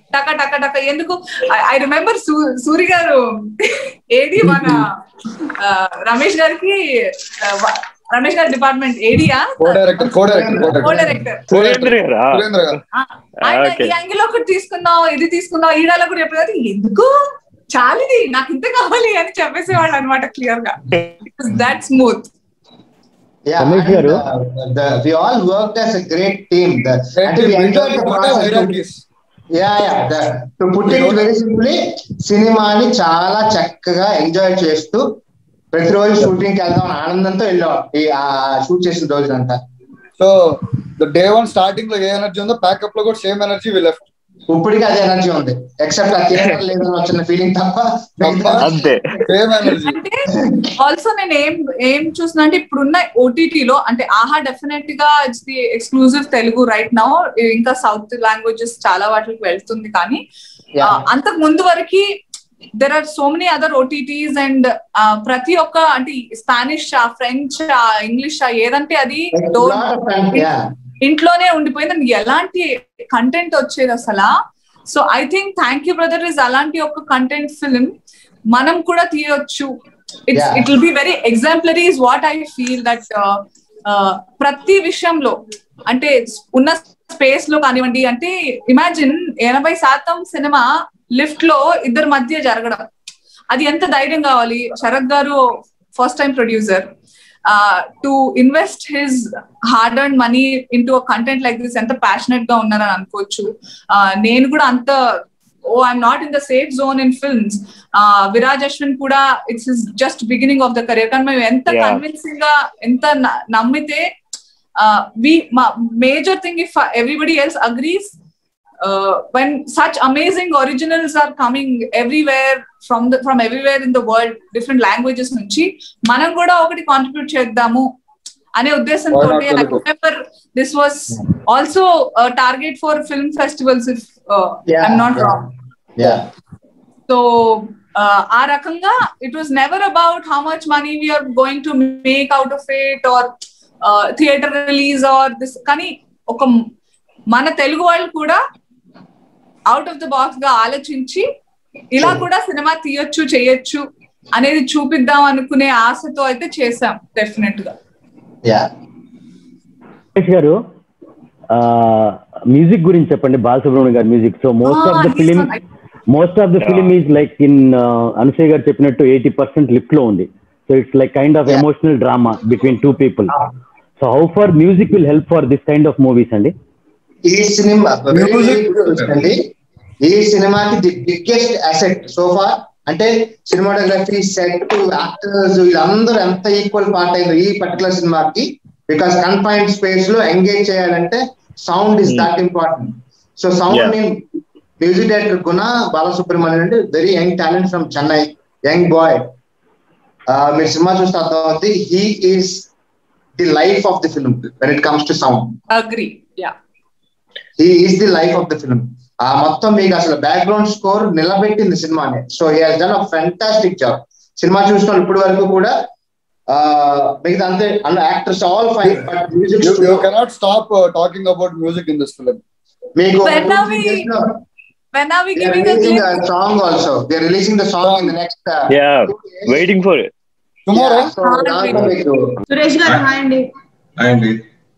టక టక టక ఎందుకు ఐ రిమెంబర్ సూరి గారు ఏది మన ఆ, రమేష్ గారికి ఆ, వ- రమేష్ గారి డిపార్ట్మెంట్ ఏడియా co director co director co co director director Surendra గారా సురేంద్ర గారు ఆ, ఆయన Okay. ఈ యాంగిల్ ఒకటి తీసుకున్నావు ఇది తీసుకున్నావు ఈ డైలాగ్ కూడా చెప్పేది ఎందుకు చాలిది నాకు ఇంత కావాలి అని చెప్పేసేవాళ్ళు అనమాట క్లియర్ గా that smooth Yeah, Ramesh and, garu. uh, the, we all worked as a great team. The, and we enjoyed the process. hierarchies. Yeah, yeah. The, to put it very simply, సినిమాని చాలా చక్కగా enjoy చేస్తూ ప్రతిరోజు shooting కి వెళ్దాం అని ఆనందంతో వెళ్ళాం ఈ షూట్ చేసిన రోజునంతా so the day one starting లో ఏ ఎనర్జీ ఉందో ప్యాకప్ లో కూడా సేమ్ ఎనర్జీ వి లెఫ్ట్ ఇప్పటికీ అదే ఎనర్జీ ఉంది ఎక్సెప్ట్ ఆ థియేటర్ లేదని వచ్చిన ఫీలింగ్ తప్ప మిగతా అంతే సేమ్ ఎనర్జీ అంటే ఆల్సో నేను ఏం ఏం చూస్తున్నా అంటే ఇప్పుడున్న ఓటీటీలో అంటే ఆహా డెఫినెట్ గా it's the exclusive Telugu right now ఇంకా సౌత్ లాంగ్వేజెస్ చాలా వాటికి వెళ్తుంది కానీ Yeah. అంతకు ముందు వరకు there are so many other OTTs and ప్రతి ఒక్క అంటే స్పానిష్ ఫ్రెంచ్ ఇంగ్లీష్ ఏదంటే అది డోర్ Yeah. ఇంట్లోనే ఉండిపోయింది and ఎలాంటి కంటెంట్ వచ్చేది అసలు so I think thank you brother is అలాంటి ఒక కంటెంట్ ఫిలిం మనం కూడా తీయొచ్చు it's Yeah. It will be very exemplary is what I feel that ప్రతి విషయంలో అంటే ఉన్న స్పేస్ లో కానివ్వండి అంటే ఇమాజిన్ ఎనభై శాతం సినిమా లిఫ్ట్ లో ఇద్దరి మధ్య జరగడం అది ఎంత ధైర్యం కావాలి Sharath garu first time producer to invest his hard and money into content like this ఎంత ప్యాషనెట్ గా ఉన్నారని అనుకోవచ్చు Uh, నేను కూడా అంత ఓ I'm not in the safe zone in films Viraj Ashwin కూడా it's is just beginning of the career కానీ మేము ఎంత Yeah. కన్విన్సింగ్ గా ఎంత న- నమ్మితే we major thing if everybody else agrees uh, when such amazing originals are coming everywhere from the from everywhere in the world different languages నుంచి మనం కూడా ఒకటి కాంట్రిబ్యూట్ చేద్దాము అనే ఉద్దేశంతో Why not I Telugu? Remember this was also target for film festivals if Yeah, I'm not yeah. Wrong Yeah. So ఆ రకంగా it was never about how much money we're going to make out of it or theatre release or this కానీ ఒక మన తెలుగు వాళ్ళు కూడా out of the box గా ఆలోచించి ఇలా కూడా సినిమా తీయొచ్చు చేయొచ్చు అనేది చూపిద్దాం అనుకునే ఆశతో అయితే చేసాం డెఫినెట్ గా Yeah. సురేష్ గారు మ్యూజిక్ గురించి చెప్పండి బాలసుబ్రహ్మణ్యం గారి music so most of the Ah, film this one I- most of the film is like in Anasuya garu చెప్పినట్టు ఎయిటీ పర్సెంట్ లిఫ్ట్ లో ఉంది so it's like kind of Yeah. Emotional drama between two people so how for music will help for this kind of movies అండి ఈ cinema very, very Music- good question అండి ఈ సినిమాకి the biggest asset సోఫా అంటే cinematography set actors వీళ్ళందరూ ఎంత equal part అయిందో ఈ పర్టికులర్ సినిమాకి బికాస్ కన్ఫైన్డ్ స్పేస్ లో ఎంగేజ్ చేయాలంటే sound is Hmm. That important so sound Yeah. ని మ్యూజిక్ డైరెక్టర్ గుణ బాలసుబ్రహ్మణ్యం అంటే very young talent from Chennai young boy మీరు సినిమా చూస్తే అర్థం అవుతుంది he is the life of the film when it comes to sound agree yeah he is the life of the film ఆ మొత్తం మీకు అసలు బ్యాక్గ్రౌండ్ స్కోర్ నిలబెట్టింది సినిమాని so he has done a fantastic job cinema చూసిన ఇప్పటి వరకు కూడా ఆ మిగతా అంతే అన్న actors all fine but music You, you cannot stop uh, talking about music in this film. మీకు When are we- when are we giving a releasing glimpse? Song also we are releasing the song in the next yeah waiting for Tomorrow, మీకు Suresh garu hi అండి hi అండి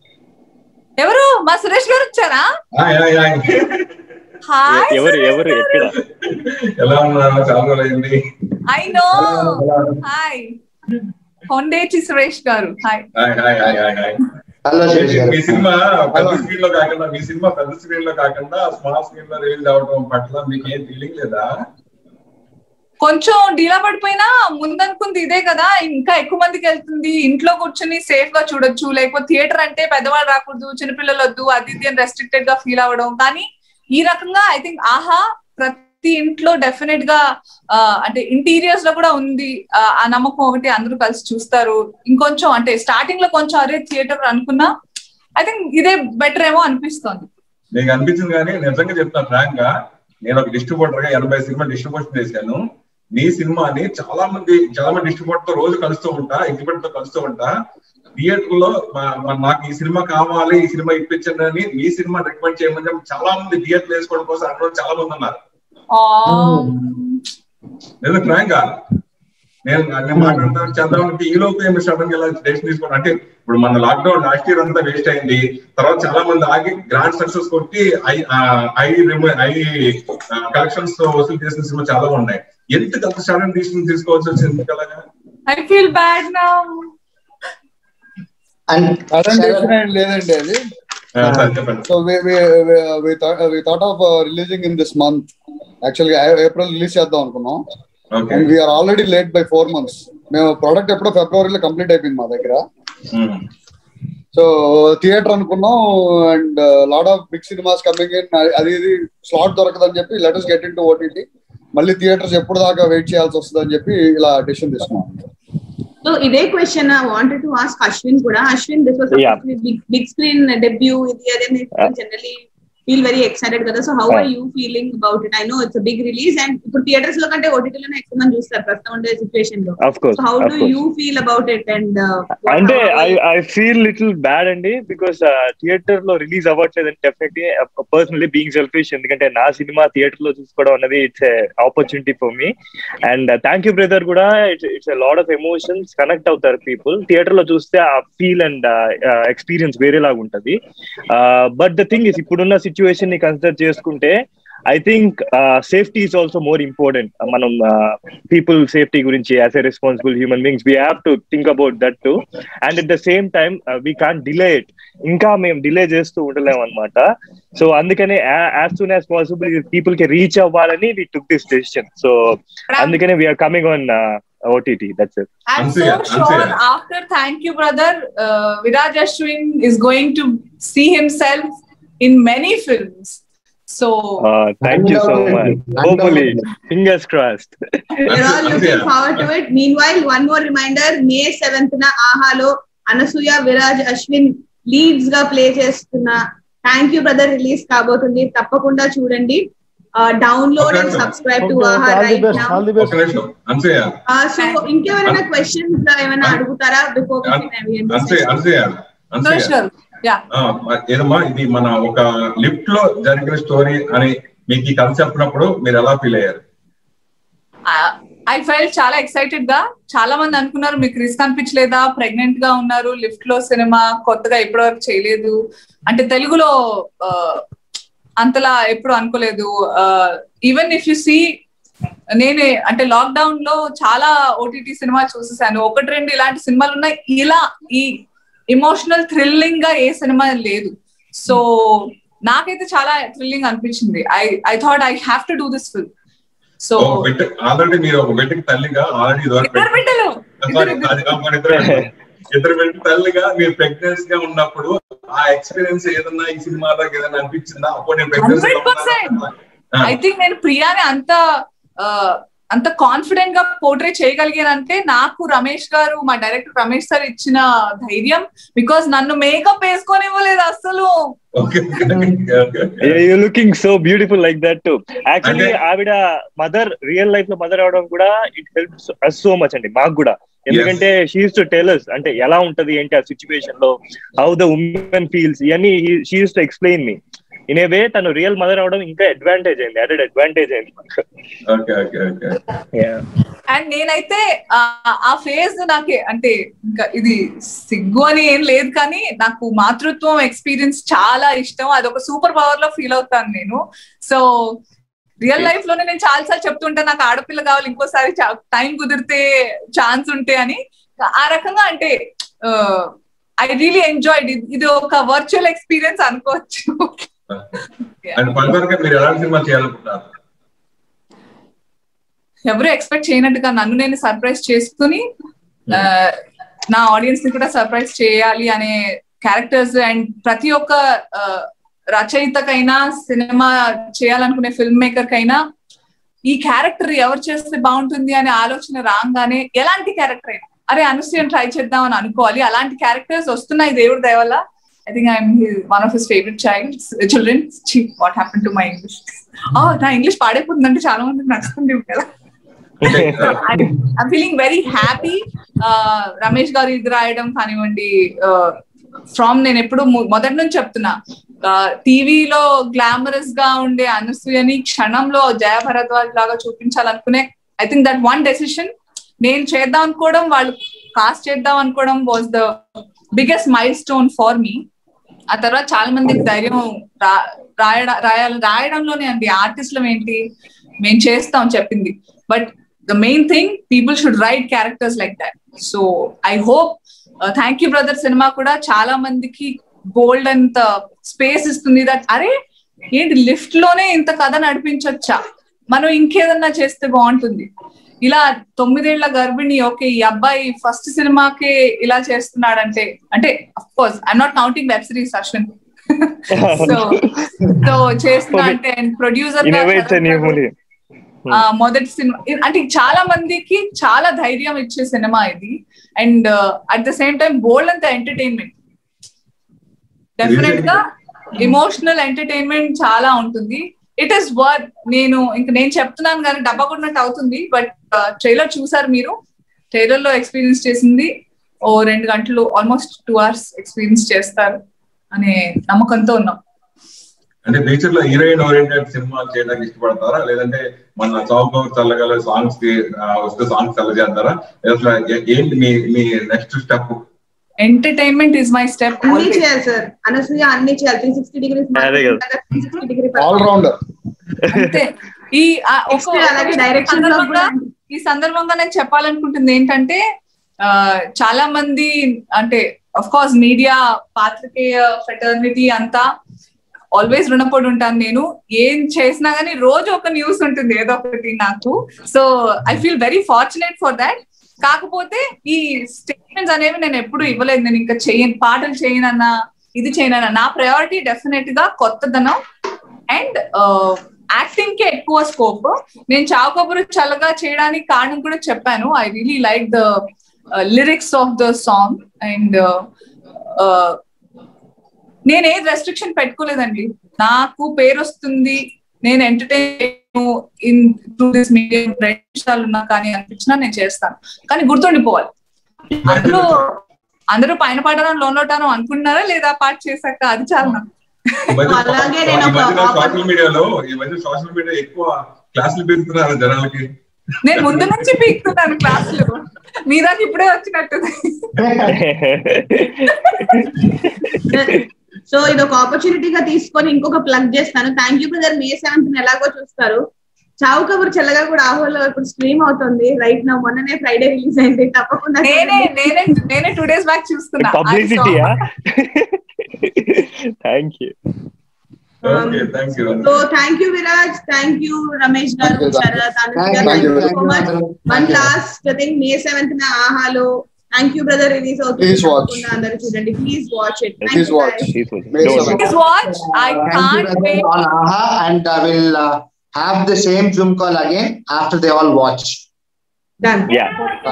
ఎవరు మా సురేష్ గారు వచ్చారా hi hi hi hi ఎవరు ఎవరు ఎక్కడ ఎలా ఉన్నారు చాలా రోజులైంది I know hi Kondeti Suresh garu hi hi hi hi hi hi hello Suresh garu మీ సినిమా పెద్ద స్క్రీన్ లో కాకుండా మీ సినిమా పెద్ద స్క్రీన్ లో కాకుండా స్మాల్ స్క్రీన్ లో రిలీజ్ అవడం పట్ల మీకు ఏం ఫీలింగ్ లేదా కొంచెం డీలా పడిపోయినా ముందనుకుంది ఇదే కదా ఇంకా ఎక్కువ మందికి వెళ్తుంది ఇంట్లో కూర్చొని సేఫ్ గా చూడొచ్చు లేకపోతే థియేటర్ అంటే పెద్దవాళ్ళు రాకూడదు చిన్నపిల్లలు వద్దు అది ఇది అని రెస్ట్రిక్టెడ్ గా ఫీల్ అవ్వడం కానీ ఈ రకంగా ఐ థింక్ ఆహా ప్రతి ఇంట్లో డెఫినెట్ గా ఆ, అంటే ఇంటీరియర్స్ లో కూడా ఉంది ఆ, ఆ నమ్మకం ఒకటి అందరూ కలిసి చూస్తారు ఇంకొంచెం అంటే స్టార్టింగ్ లో కొంచెం అరే థియేటర్ అనుకున్నా ఐ థింక్ ఇదే బెటర్ ఏమో అనిపిస్తోంది మీకు అనిపించింది కానీ నిజంగా చెప్తాను ఫ్రాంక్ గా నేను ఒక డిస్ట్రిబ్యూటర్ గా ఎనభై సినిమా డిస్ట్రిబ్యూషన్ చేశాను మీ సినిమాని చాలా మంది చాలా మంది డిస్ట్రిబ్యూటర్ తో రోజు కలుస్తూ ఉంటా ఎగ్జిబిట్ తో కలుస్తూ ఉంటా థియేటర్ లో మా- మా- నాకు ఈ సినిమా కావాలి ఈ సినిమా ఇప్పించండి అని మీ సినిమా రికమెండ్ చేయమని చెప్పి చాలా మంది థియేటర్ వేసుకోవడం కోసం అక్కడ చాలా మంది ఉన్నారు లేదా ఫ్రాంక్ నేను నేను మాట్లాడతాను చేద్దామంటే ఈ లోపు ఏమి సడన్ గా ఇలా డెసిషన్ తీసుకోండి అంటే ఇప్పుడు మన లాక్డౌన్ లాస్ట్ ఇయర్ అంతా వేస్ట్ అయింది తర్వాత చాలా మంది ఆగి గ్రాండ్ సక్సెస్ కొట్టి ఐ ఐ ఐ కలెక్షన్స్ తో వసూలు చేసిన సినిమా చాలా ఉన్నాయి ఎందుకు అంత సడన్ డిసిషన్ తీసుకోవాల్సి వచ్చింది ఎందుకు అలాగా I feel bad now sudden decision ఏం లేదండి అది ఆ, సరే చెప్పండి so we thought of releasing in this month యాక్చువల్గా ఏప్రిల్ రిలీజ్ చేద్దాం అనుకున్నాం okay and we're already late by four months మేము ప్రోడక్ట్ ఎప్పుడో ఫిబ్రవరిలో కంప్లీట్ అయిపోయింది మా దగ్గర సో థియేటర్ అనుకున్నాం and lot of big cinemas coming in అది ఇది స్లాట్ దొరకదని చెప్పి లెటర్స్ గెట్ ఇన్ టు ఓటీటీ మళ్ళీ థియేటర్స్ ఎప్పుడు దాకా వెయిట్ చేయాల్సి వస్తుంది అని చెప్పి ఇలా డెసిషన్ తీసుకున్నాం సో ఇదే question wanted to ask Ashwin కూడా Ashwin this was Yeah. Big big screen debut ఇది అదే జనరలీ ఫీల్ వెరీ ఎక్సైటెడ్ కదా so how are you feeling about it I know it's big release and ఇప్పుడు థియేటర్స్ లో కంటే OTT లోనే ఎక్కువ మంది చూస్తారు ప్రస్తుతం ఉండే సిచువేషన్ లో of course so how of do course you feel about it and అంటే I I feel little bad అండి బికాస్ థియేటర్ లో రిలీజ్ అవ్వట్లేదు డెఫినెట్లీ పర్సనలీ బీయింగ్ సెల్ఫిష్ ఎందుకంటే నా సినిమా థియేటర్ లో చూసుకోవడం అనేది it's opportunity for me and thank you brother కూడా it's it's lot of emotions connect అవుతారు పీపుల్ థియేటర్ లో చూస్తే ఆ ఫీల్ అండ్ ఎక్స్పీరియన్స్ వేరేలాగా ఉంటది బట్ ద థింగ్ ఇస్ ఇప్పుడున్న సిచ్యువేషన్ ని కన్సిడర్ చేసుకుంటే I think safety is also more important మనం పీపుల్ సేఫ్టీ గురించి as a responsible human beings we have to think about that too and at the same time we can delay it ఇంకా మేము delay చేస్తూ ఉండలేము అనమాట so అందుకనే as soon as possible people కి reach అవ్వాలని we took this decision so అందుకనే we're coming on OTT that's it I'm Ansuya, so sure Ansuya. after Thank You Brother, uh, Viraj Ashwin is going to see himself in many films. So, thank you so much hopefully fingers crossed We're all looking forward to it. Meanwhile, one more reminder, May 7th na ఆహాలో Anasuya Viraj Ashwin leads గా play చేస్తున్న thank you brother release కాబోతుంది తప్పకుండా చూడండి download and subscribe to Aha all the right best now all the ఒక best నిమిషం Anasuya so ఇంకేమైనా questions ఏమైనా అడుగుతారా before Anasuya Anasuya no, Anasuya sure. Yeah. ఆ, ఏదమ్మా ఇది మన ఒక లిఫ్ట్ లో జరిగిన స్టోరీ అని మీకు ఈ కథ చెప్పినప్పుడు మీరు ఎలా ఫీల్ అయ్యారు ఐ ఫెల్ చాలా ఎక్సైటెడ్ గా చాలా మంది అనుకున్నారు మీకు రిస్క్ అనిపించలేదా ప్రెగ్నెంట్ గా ఉన్నారు లిఫ్ట్ లో సినిమా కొత్తగా ఇప్పటివరకు చేయలేదు అంటే తెలుగులో ఆ, అంతలా ఎప్పుడు అనుకోలేదు ఈవెన్ ఇఫ్ యు సీ నేనే అంటే లాక్డౌన్ లో చాలా ఓటీటీ సినిమా చూసేసాను ఒకటి రెండు ఇలాంటి సినిమాలు ఉన్నాయి ఇలా ఈ ఇమోషనల్ థ్రిల్లింగ్ గా ఏ సినిమా లేదు సో నాకైతే చాలా థ్రిల్లింగ్ అనిపించింది I I thought I have to do this film so ఒక బిడ్డ ఆల్రెడీ మీరు ఒక బిడ్డకి తల్లిగా ఆల్రెడీ ఇదివరకు ఇద్దరు బిడ్డలు సారీ అది ఆ, మన ఇద్దరు ఇద్దరు బిడ్డ తల్లిగా మీరు ప్రెగ్నెన్సీ గా ఉన్నప్పుడు ఆ ఎక్స్పీరియన్స్ ఏదన్నా ఈ సినిమాలో ఏదన్నా అనిపించిందా అప్పుడు నేను ప్రెగ్నెన్సీ 100%. ఐ థింక్ నేను ప్రియాని అంత ఆ, అంత కాన్ఫిడెంట్ గా పోర్ట్రే చేయగలిగానంటే నాకు రమేష్ గారు మా డైరెక్టర్ రమేష్ సార్ ఇచ్చిన ధైర్యం బికాస్ నన్ను మేకప్ వేసుకొని ఇవ్వలేదు అసలు okay you looking so beautiful like that to actually అంటే- ఆవిడ మదర్ రియల్ లైఫ్ లో మదర్ అవడం కూడా it helps us so much అండి మాకు కూడా ఎందుకంటే షీస్ టు టెలర్స్ అంటే ఎలా ఉంటది ఏంటి ఆ సిచ్యువేషన్ లో హౌ ద ఉమెన్ ఫీల్స్ ఇవన్నీ she's to explain me in a way తను రియల్ మదర్ అవడం ఇంకా అడ్వాంటేజ్ అయింది అడెడ్ అడ్వాంటేజ్ అయింది ఓకే ఓకే ఓకే అండ్ నేనైతే ఆ- ఆ ఫేజ్ నాకే అంటే ఇంకా ఇది సిగ్గు అని ఏం లేదు కానీ నాకు మాతృత్వం ఎక్స్పీరియన్స్ చాలా ఇష్టం అది ఒక సూపర్ పవర్ లో ఫీల్ అవుతాను నేను సో రియల్ లైఫ్ లోనే నేను చాలా సార్లు చెప్తుంటే నాకు ఆడపిల్ల కావాలి ఇంకోసారి టైం కుదిరితే ఛాన్స్ ఉంటే అని ఆ రకంగా అంటే ఐ రియలీ ఎంజాయ్డ్ ఇది ఒక వర్చువల్ ఎక్స్పీరియన్స్ అనుకోవచ్చు అండ్ ఫర్దర్ గా మీరు ఎలాంటి సినిమా చేయాలనుకుంటున్నారు ఎవరు ఎక్స్పెక్ట్ చేయనట్టుగా నన్ను నేను సర్ప్రైజ్ చేసుకుని ఆ, నా ఆడియన్స్ ని కూడా సర్ప్రైజ్ చేయాలి అనే క్యారెక్టర్స్ అండ్ ప్రతి ఒక్క ఆ, రచయితకైనా సినిమా చేయాలనుకునే ఫిల్మ్ మేకర్ కైనా ఈ క్యారెక్టర్ ఎవరు చేస్తే బాగుంటుంది అనే ఆలోచన రాగానే ఎలాంటి క్యారెక్టర్ అయినా అరే అనుసూయం ట్రై చేద్దాం అని అనుకోవాలి అలాంటి క్యారెక్టర్స్ వస్తున్నాయి దేవుడి దయ వల్ల I think I'm one of his favourite child children what happen to my English నా ఇంగ్లీష్ పాడైపోతుందంటే చాలా మందికి నచ్చుతుంది కదా I'm feeling very happy Ramesh garu ఇది రాయడం కానివ్వండి ఫ్రమ్ నేను ఎప్పుడు ము- మొదటి నుంచి చెప్తున్నా టీవీలో గ్లామరస్ గా ఉండే అనసూయని క్షణంలో జయ భరద్వాజ్ లాగా చూపించాలనుకునే I think that one decision నేను చేద్దాం అనుకోవడం వాళ్ళు కాస్ట్ చేద్దాం అనుకోవడం was the biggest milestone for me ఆ తర్వాత చాలా మందికి ధైర్యం రా- రాయడ రాయాలి రాయడంలోనే అండి ఆర్టిస్టులం ఏంటి మేము చేస్తాం చెప్పింది but the main thing people should write characters like that so I hope thank you brother cinema కూడా చాలా మందికి బోల్డ్ అంత స్పేస్ ఇస్తుంది దట్ అరే ఏంటి లిఫ్ట్ లోనే ఇంత కథ నడిపించొచ్చా మనం ఇంకేదన్నా చేస్తే బాగుంటుంది ఇలా తొమ్మిదేళ్ల గర్భిణి ఓకే ఈ అబ్బాయి ఫస్ట్ సినిమాకే ఇలా చేస్తున్నాడంటే అంటే of course I'm not counting web series Ashwin so so చేస్తున్నా అంటే ప్రొడ్యూసర్ ఇన్నోవేట్స్ న్యూ మూవీ మొదటి సినిమా అంటే చాలా మందికి చాలా ధైర్యం ఇచ్చే సినిమా ఇది and at the same time bold అంత ఎంటర్టైన్మెంట్ డెఫినెట్ గా ఎమోషనల్ ఎంటర్టైన్మెంట్ చాలా ఉంటుంది ఇట్ ఈస్ వర్త్ నేను ఇంక నేను చెప్తున్నాను కానీ డబ్బా కొట్టినట్టు అవుతుంది బట్ ట్రైలర్ చూసారు మీరు ట్రైలర్ లో ఎక్స్పీరియన్స్ చేసింది ఓ రెండు గంటలు ఆల్మోస్ట్ టూ అవర్స్ ఎక్స్పీరియన్స్ చేస్తారు అనే నమ్మకంతో ఉన్నాం అంటే నేచర్ లో హీరోయిన్ ఓరియంటెడ్ సినిమాలు చేయడానికి ఇష్టపడతారా లేదంటే మన చౌక చల్లగల సాంగ్స్ కి ఆ, వస్తే సాంగ్స్ చల్ల చేస్తారా అసలు ఏ- ఏంటి మీ మీ next step entertainment is my step అన్ని చేయాలి సార్ అనసూయ అన్ని చేయాలి త్రీ సిక్స్టీ డిగ్రీస్ అదే కదా. Three sixty degree all rounder అంతే ఈ ఆ, ఒక Next అలాగే direction లో సందర్భంగా కూడా- ఈ సందర్భంగా నేను చెప్పాలనుకుంటుంది ఏంటంటే ఆ, చాలా మంది అంటే అఫ్ కోర్స్ మీడియా పాత్రికేయ ఫెటర్నిటీ అంతా ఆల్వేస్ రుణపడి ఉంటాను నేను ఏం చేసినా గానీ రోజు ఒక న్యూస్ ఉంటుంది ఏదో ఒకటి నాకు so I feel very fortunate for that కాకపోతే ఈ స్టేట్మెంట్స్ అనేవి నేను ఎప్పుడు ఇవ్వలేదు నేను ఇంకా చేయను పాటలు చేయనన్నా ఇది చేయనన్నా నా ప్రయారిటీ డెఫినెట్ గా కొత్తదనం అండ్ యాక్టింగ్ కి ఎక్కువ స్కోప్ నేను చావుకబురు చల్లగా చేయడానికి కారణం కూడా చెప్పాను I really like the lyrics of the song and నేను ఏది రెస్ట్రిక్షన్ పెట్టుకోలేదండి నాకు పేరు వస్తుంది నేను entertain in through this medium రెండు నిమిషాలు ఉన్నా కానీ అనిపించినా నేను చేస్తాను కానీ గుర్తుండిపోవాలి అందులో అందరూ పైన పాడడం లోన్లోటాను అనుకుంటున్నారా లేదా పాట చేశాక అది చాలా నాకు అలాగే నేను ఈ మధ్యన ఒక- సోషల్ మీడియాలో ఈ మధ్య సోషల్ మీడియా ఎక్కువ క్లాసులు పెడుతున్నారు జనాలకి నేను ముందు నుంచి పీకుతున్నాను క్లాసులు మీ దాకా ఇప్పుడే వచ్చినట్టు సో ఇది ఒక ఆపర్చునిటీగా తీసుకొని ఇంకొక ప్లగ్ చేస్తాను thank you brother May seventh ఎలాగో చూస్తారు చావు కబుర్ చల్లగా కూడా ఆహోలో ఇప్పుడు స్ట్రీమ్ అవుతుంది రైట్ నా మొన్ననే ఫ్రైడే రిలీజ్ అయింది తప్పకుండా నేనే నేనే నేనే టూ డేస్ బ్యాక్ చూస్తున్నా పబ్లిసిటీయా thank you okay thank you so thank you Viraj thank you Ramesh garu Thank you, Sharath Anushka Thank you, thank you thank so you, much అందరూ. One Thank you. Last thing May seventh నా ఆహాలో థ్యాంక్ యూ బ్రదర్ రిలీజ్ అవుతుంది Please watch. తప్పకుండా అందరూ చూడండి please watch it Please watch. May seventh. Please watch. I Thank you, can't brother, wait. on AHA, and I will uh, have the same Zoom call again after they all watch. Done yeah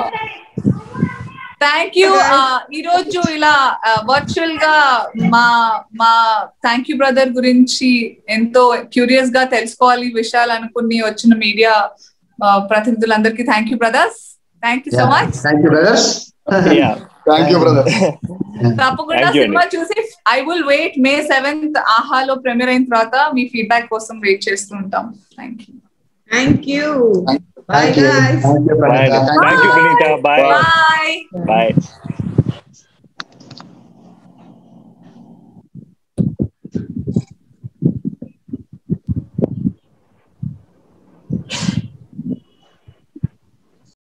thank you ఈ రోజు ఇలా virtual గా మా మా thank you brother గురించి ఎంతో curious గా తెలుసుకోవాలి ఈ విషయాలు అనుకుని వచ్చిన మీడియా ప్రతినిధులందరికీ thank you brothers thank you so Yeah. Much Thank you, brothers. Yeah thank you brother తప్పకుండా Thank you సినిమా చూసి I will wait May seventh ఆహాలో ప్రీమియర్ అయిన తర్వాత మీ ఫీడ్బ్యాక్ కోసం వెయిట్ చేస్తూ ఉంటాం thank you thank you Thank bye you. Guys Thank you, brother. Bye Thank you. Thank you Sunitha bye bye bye